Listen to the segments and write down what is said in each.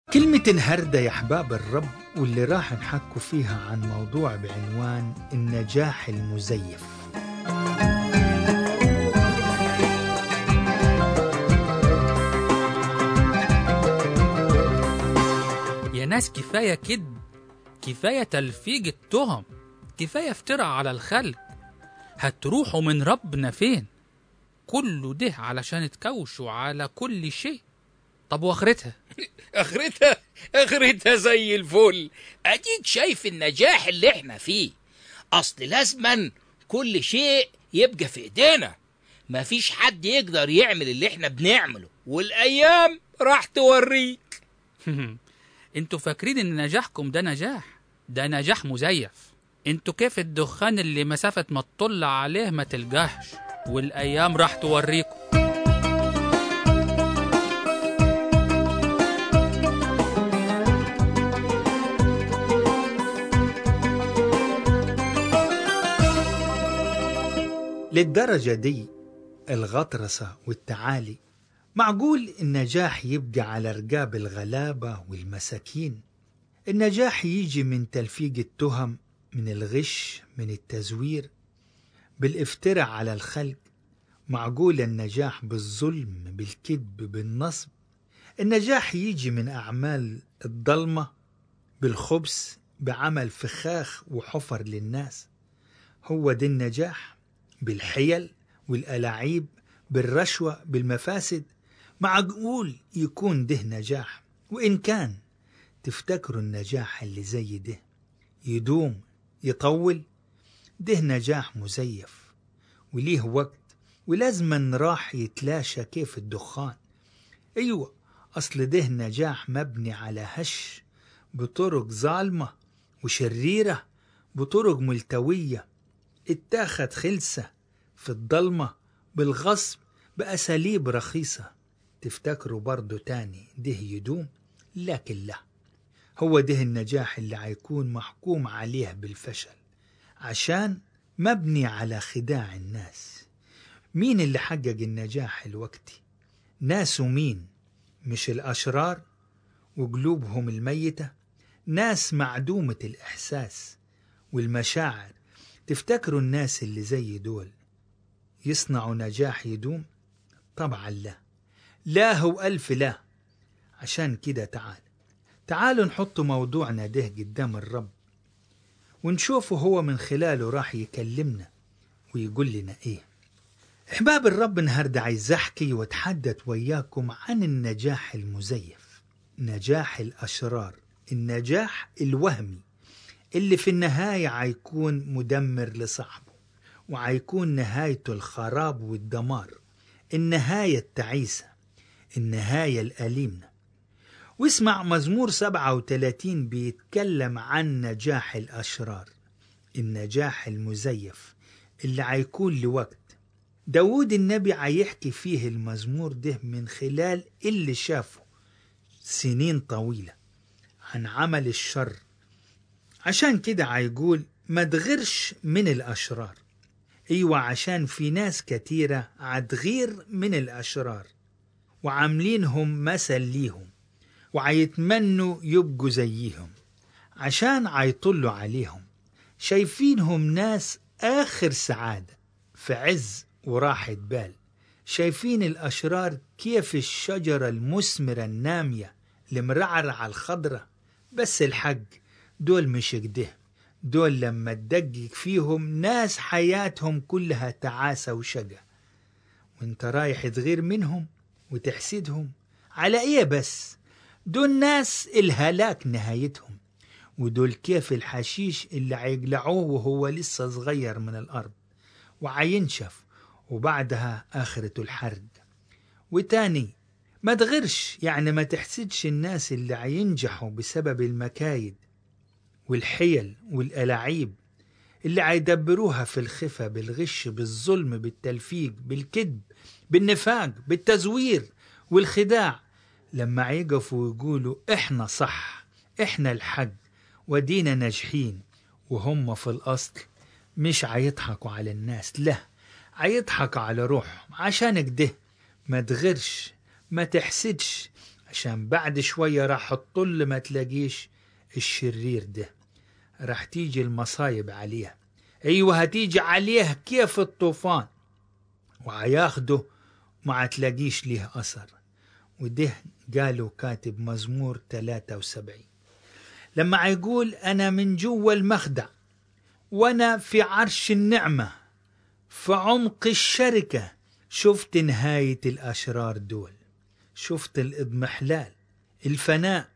كلمة الهردة يا أحباب الرب واللي راح نحكوا فيها عن موضوع بعنوان النجاح المزيف يا ناس كفاية كذب كفاية تلفيق التهم كفاية افتراء على الخلق هتروحوا من ربنا فين كله ده علشان تكوشوا على كل شيء طب واخرتها اخرتها اخرتها زي الفل اديك شايف النجاح اللي احنا فيه اصل لازما كل شيء يبقى في ايدينا مفيش حد يقدر يعمل اللي احنا بنعمله والايام راح توريك انتوا فاكرين ان نجاحكم ده نجاح ده نجاح مزيف انتوا كيف الدخان اللي مسافة ما تطل عليه ما تلقاهش والايام راح توريكم للدرجة دي الغطرسة والتعالي معقول النجاح يبقى على رقاب الغلابة والمساكين النجاح يجي من تلفيق التهم من الغش من التزوير بالافتراء على الخلق معقول النجاح بالظلم بالكذب بالنصب النجاح يجي من أعمال الضلمة بالخبث بعمل فخاخ وحفر للناس هو ده النجاح بالحيل والألاعيب بالرشوة بالمفاسد معقول يكون ده نجاح وإن كان تفتكروا النجاح اللي زي ده يدوم يطول ده نجاح مزيف وليه وقت ولازما راح يتلاشى كيف الدخان أيوة أصل ده نجاح مبني على هش بطرق ظالمة وشريرة بطرق ملتوية اتاخد خلسة في الضلمة بالغصب بأساليب رخيصة تفتكروا برضو تاني ده يدوم لكن لا هو ده النجاح اللي هيكون محكوم عليه بالفشل عشان مبني على خداع الناس مين اللي حقق النجاح الوقتي ناس مين مش الأشرار وقلوبهم الميتة ناس معدومة الإحساس والمشاعر تفتكروا الناس اللي زي دول يصنعوا نجاح يدوم طبعا لا لا هو ألف لا عشان كده تعال تعالوا نحط موضوعنا ده قدام الرب ونشوفه هو من خلاله راح يكلمنا ويقول لنا ايه احباب الرب النهارده عايز احكي واتحدث وياكم عن النجاح المزيف نجاح الاشرار النجاح الوهمي اللي في النهاية عيكون مدمر لصاحبه وعيكون نهايته الخراب والدمار النهاية التعيسة النهاية الأليمة واسمع مزمور 37 بيتكلم عن نجاح الأشرار النجاح المزيف اللي عيكون لوقت داود النبي عيحكي فيه المزمور ده من خلال اللي شافه سنين طويلة عن عمل الشر عشان كده عيقول ما تغيرش من الأشرار أيوة عشان في ناس كتيرة عتغير من الأشرار وعاملينهم مثل ليهم وعيتمنوا يبقوا زيهم عشان عيطلوا عليهم شايفينهم ناس آخر سعادة في عز وراحة بال شايفين الأشرار كيف الشجرة المثمرة النامية المرعرعة الخضرة بس الحق دول مش كده دول لما تدقق فيهم ناس حياتهم كلها تعاسة وشقة وانت رايح تغير منهم وتحسدهم على ايه بس دول ناس الهلاك نهايتهم ودول كيف الحشيش اللي عيقلعوه وهو لسه صغير من الأرض وعينشف وبعدها آخرته الحرق وتاني ما تغيرش يعني ما تحسدش الناس اللي عينجحوا بسبب المكايد والحيل والألاعيب اللي عيدبروها في الخفة بالغش بالظلم بالتلفيق بالكذب بالنفاق بالتزوير والخداع لما عيقفوا ويقولوا احنا صح احنا الحق ودينا ناجحين وهم في الأصل مش عيضحكوا على الناس لا عيضحكوا على روحهم عشان كده ما تغيرش ما تحسدش عشان بعد شوية راح تطل ما تلاقيش الشرير ده راح تيجي المصايب عليه أيوة هتيجي عليه كيف الطوفان وعياخده ما تلاقيش ليه أثر وده قالوا كاتب مزمور 73 لما يقول أنا من جوا المخدع وأنا في عرش النعمة في عمق الشركة شفت نهاية الأشرار دول شفت الإضمحلال الفناء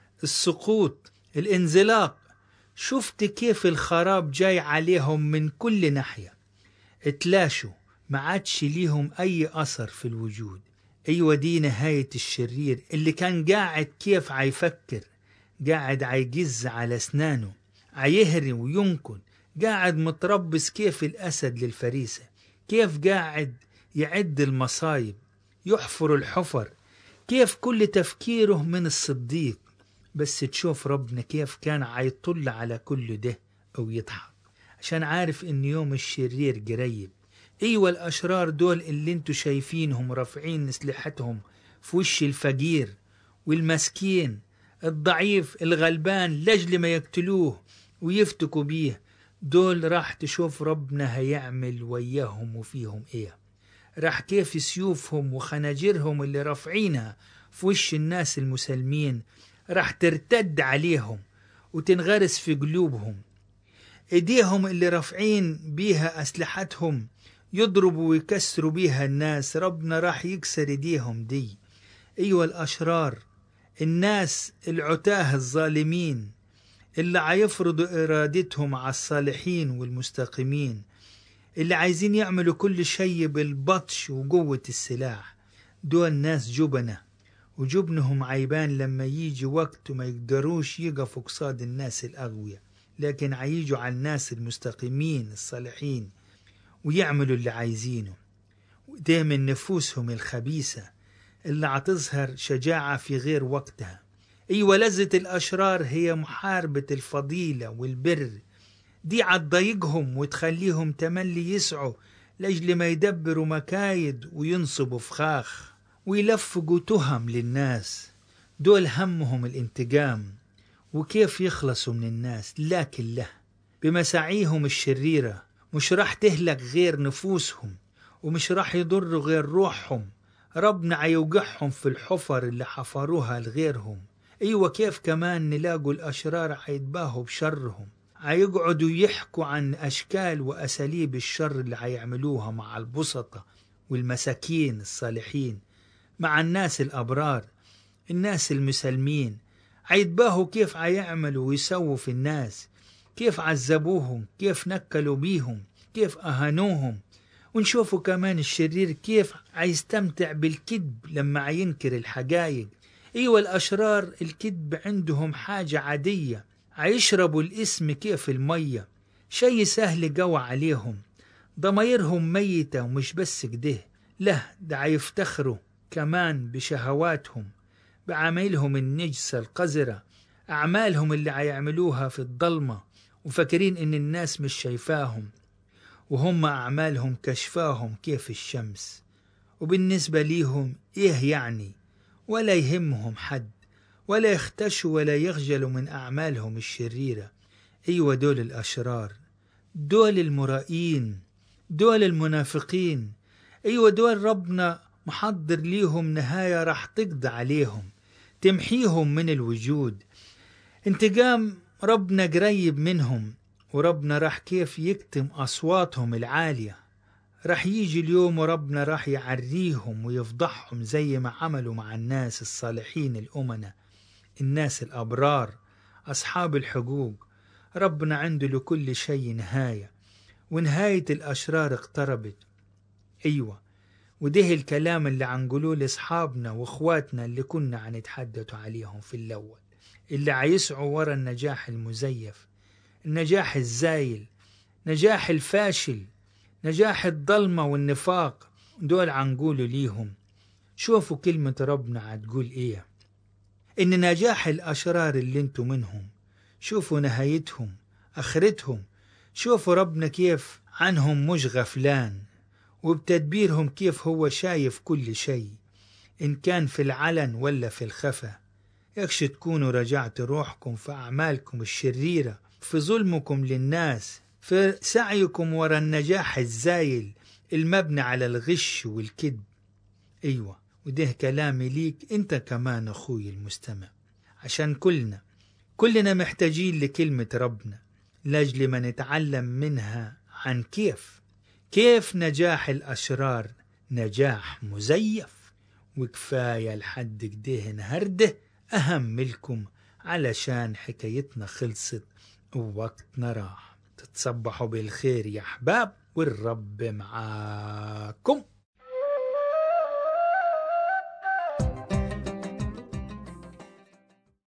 السقوط الانزلاق شفت كيف الخراب جاي عليهم من كل ناحية اتلاشوا ما عادش ليهم أي أثر في الوجود أيوة دي نهاية الشرير اللي كان قاعد كيف عيفكر قاعد عيجز على أسنانه عيهري وينكن قاعد متربص كيف الأسد للفريسة كيف قاعد يعد المصايب يحفر الحفر كيف كل تفكيره من الصديق بس تشوف ربنا كيف كان عيطل على كل ده أو يضحك عشان عارف إن يوم الشرير قريب أيوة الأشرار دول اللي انتوا شايفينهم رافعين أسلحتهم في وش الفقير والمسكين الضعيف الغلبان لجل ما يقتلوه ويفتكوا بيه دول راح تشوف ربنا هيعمل وياهم وفيهم ايه راح كيف سيوفهم وخناجرهم اللي رافعينها في وش الناس المسلمين راح ترتد عليهم وتنغرس في قلوبهم ايديهم اللي رافعين بيها اسلحتهم يضربوا ويكسروا بيها الناس ربنا راح يكسر ايديهم دي ايوه الاشرار الناس العتاه الظالمين اللي عيفرضوا ارادتهم على الصالحين والمستقيمين اللي عايزين يعملوا كل شيء بالبطش وقوة السلاح دول ناس جبنة وجبنهم عيبان لما يجي وقت وما يقدروش يقفوا قصاد الناس الأغوية لكن عيجوا على الناس المستقيمين الصالحين ويعملوا اللي عايزينه وده من نفوسهم الخبيثة اللي عتظهر شجاعة في غير وقتها أيوة لذة الأشرار هي محاربة الفضيلة والبر دي عتضايقهم وتخليهم تملي يسعوا لأجل ما يدبروا مكايد وينصبوا فخاخ ويلفقوا تهم للناس دول همهم الانتقام وكيف يخلصوا من الناس لكن له بمساعيهم الشريرة مش راح تهلك غير نفوسهم ومش راح يضروا غير روحهم ربنا عيوقعهم في الحفر اللي حفروها لغيرهم أيوة كيف كمان نلاقوا الأشرار عيتباهوا بشرهم عيقعدوا يحكوا عن أشكال وأساليب الشر اللي عيعملوها مع البسطة والمساكين الصالحين مع الناس الأبرار الناس المسلمين عيتباهوا كيف عيعملوا ويسووا في الناس كيف عذبوهم كيف نكلوا بيهم كيف أهانوهم ونشوفوا كمان الشرير كيف عيستمتع بالكذب لما عينكر الحقائق ايوه الاشرار الكذب عندهم حاجة عادية عيشربوا الاسم كيف المية شي سهل قوى عليهم ضميرهم ميتة ومش بس كده له ده عيفتخروا كمان بشهواتهم بعملهم النجسة القذرة أعمالهم اللي عيعملوها في الضلمة وفاكرين إن الناس مش شايفاهم وهم أعمالهم كشفاهم كيف الشمس وبالنسبة ليهم إيه يعني ولا يهمهم حد ولا يختشوا ولا يخجلوا من أعمالهم الشريرة أيوة دول الأشرار دول المرائين دول المنافقين أيوة دول ربنا محضر ليهم نهاية راح تقضي عليهم تمحيهم من الوجود انتقام ربنا قريب منهم وربنا راح كيف يكتم أصواتهم العالية راح يجي اليوم وربنا راح يعريهم ويفضحهم زي ما عملوا مع الناس الصالحين الأمنة الناس الأبرار أصحاب الحقوق ربنا عنده لكل شيء نهاية ونهاية الأشرار اقتربت أيوة وده الكلام اللي عنقولوه لأصحابنا وإخواتنا اللي كنا عنتحدثوا عليهم في الأول اللي عيسعوا ورا النجاح المزيف النجاح الزايل نجاح الفاشل نجاح الضلمة والنفاق دول عنقولوا ليهم شوفوا كلمة ربنا عتقول ايه ان نجاح الاشرار اللي انتوا منهم شوفوا نهايتهم اخرتهم شوفوا ربنا كيف عنهم مش غفلان وبتدبيرهم كيف هو شايف كل شيء إن كان في العلن ولا في الخفا يكش تكونوا رجعت روحكم في أعمالكم الشريرة في ظلمكم للناس في سعيكم ورا النجاح الزايل المبني على الغش والكذب أيوة وده كلامي ليك أنت كمان أخوي المستمع عشان كلنا كلنا محتاجين لكلمة ربنا لأجل ما نتعلم منها عن كيف كيف نجاح الأشرار نجاح مزيف وكفاية لحد كده النهارده أهم لكم علشان حكايتنا خلصت ووقتنا راح تتصبحوا بالخير يا أحباب والرب معاكم